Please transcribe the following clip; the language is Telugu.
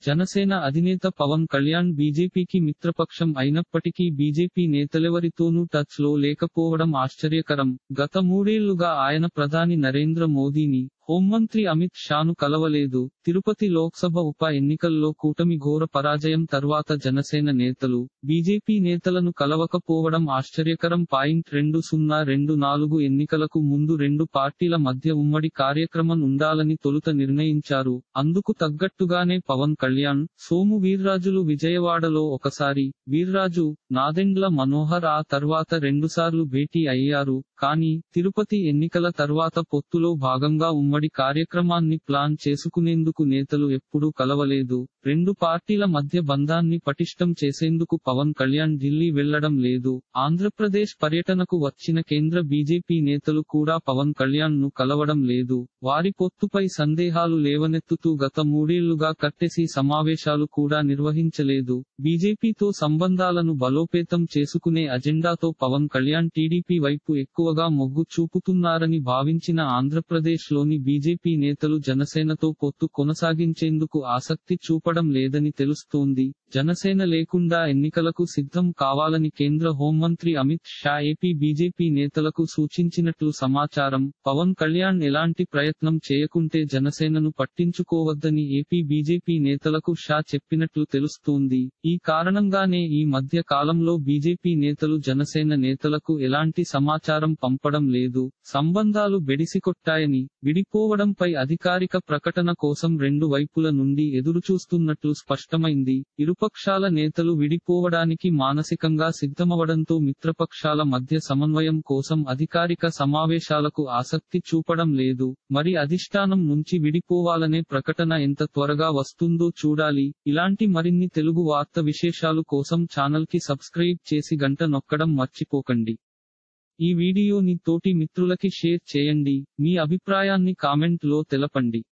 జనసేన అధినేత పవన్ కళ్యాణ్ బీజేపీకి మిత్రపక్షం అయినప్పటికీ బీజేపీ నేతలెవరితోనూ టచ్ లో లేకపోవడం ఆశ్చర్యకరం గత మూడేళ్లుగా ఆయన ప్రధాని నరేంద్ర మోదీని హోంమంత్రి అమిత్ షాను కలవలేదు తిరుపతి లోక్సభ ఉప ఎన్నికల్లో కూటమి ఘోర పరాజయం తర్వాత జనసేన నేతలు బీజేపీ నేతలను కలవకపోవడం ఆశ్చర్యకరం పాయింట్ రెండు సున్నా రెండు నాలుగు ఎన్నికలకు ముందు రెండు పార్టీల మధ్య ఉమ్మడి కార్యక్రమం ఉండాలని తొలుత నిర్ణయించారు అందుకు తగ్గట్టుగానే పవన్ కళ్యాణ్ సోము వీర్రాజులు విజయవాడలో ఒకసారి వీర్రాజు నాదెండ్ల మనోహర్ ఆ తర్వాత రెండుసార్లు భేటీ అయ్యారు కానీ తిరుపతి ఎన్నికల తర్వాత పొత్తులో భాగంగా ఉమ్మడి కార్యక్రమాన్ని ప్లాన్ చేసుకునేందుకు నేతలు ఎప్పుడూ కలవలేదు రెండు పార్టీల మధ్య బంధాన్ని పటిష్టం చేసేందుకు పవన్ కళ్యాణ్ ఢిల్లీ వెళ్లడం లేదు ఆంధ్రప్రదేశ్ పర్యటనకు వచ్చిన కేంద్ర బీజేపీ నేతలు కూడా పవన్ కళ్యాణ్ ను కలవడం లేదు వారి పొత్తుపై సందేహాలు లేవనెత్తుతూ గత మూడేళ్లుగా కట్టెసి సమావేశాలు కూడా నిర్వహించలేదు బీజేపీతో సంబంధాలను బలోపేతం చేసుకునే అజెండాతో పవన్ కళ్యాణ్ టీడీపీ వైపు ఎక్కువగా మొగ్గు చూపుతున్నారని భావించిన ఆంధ్రప్రదేశ్ లోని బీజేపీ నేతలు జనసేనతో పొత్తు కొనసాగించేందుకు ఆసక్తి చూపడం లేదని తెలుస్తోంది జనసేన లేకుండా ఎన్నికలకు సిద్ధం కావాలని కేంద్ర హోంమంత్రి అమిత్ షా ఏపీ బీజేపీ నేతలకు సూచించినట్లు సమాచారం పవన్ కళ్యాణ్ ఎలాంటి ప్రయత్నం చేయకుంటే జనసేనను పట్టించుకోవద్దని ఏపీ బీజేపీ నేతలకు షా చెప్పినట్లు తెలుస్తోంది ఈ కారణంగానే ఈ మధ్య కాలంలో బీజేపీ నేతలు జనసేన నేతలకు ఎలాంటి సమాచారం పంపడం లేదు సంబంధాలు బెడిసికొట్టాయని విడిపోవడంపై అధికారిక ప్రకటన కోసం రెండు వైపుల నుండి ఎదురుచూస్తున్నట్లు స్పష్టమైంది ఇరుపక్షాల నేతలు విడిపోవడానికి మానసికంగా సిద్ధమవడంతో మిత్రపక్షాల మధ్య సమన్వయం కోసం అధికారిక సమావేశాలకు ఆసక్తి చూపడం లేదు మరి అధిష్టానం నుంచి విడిపోవాలనే ప్రకటన ఎంత త్వరగా వస్తుందో చూడాలి ఇలాంటి మరిన్ని తెలుగు వార్త విశేషాలు కోసం ఛానల్ కి సబ్స్క్రైబ్ చేసి గంట నొక్కడం మర్చిపోకండి ఈ వీడియోని తోటి మిత్రులకి షేర్ చేయండి మీ అభిప్రాయాన్ని కామెంట్ లో తెలపండి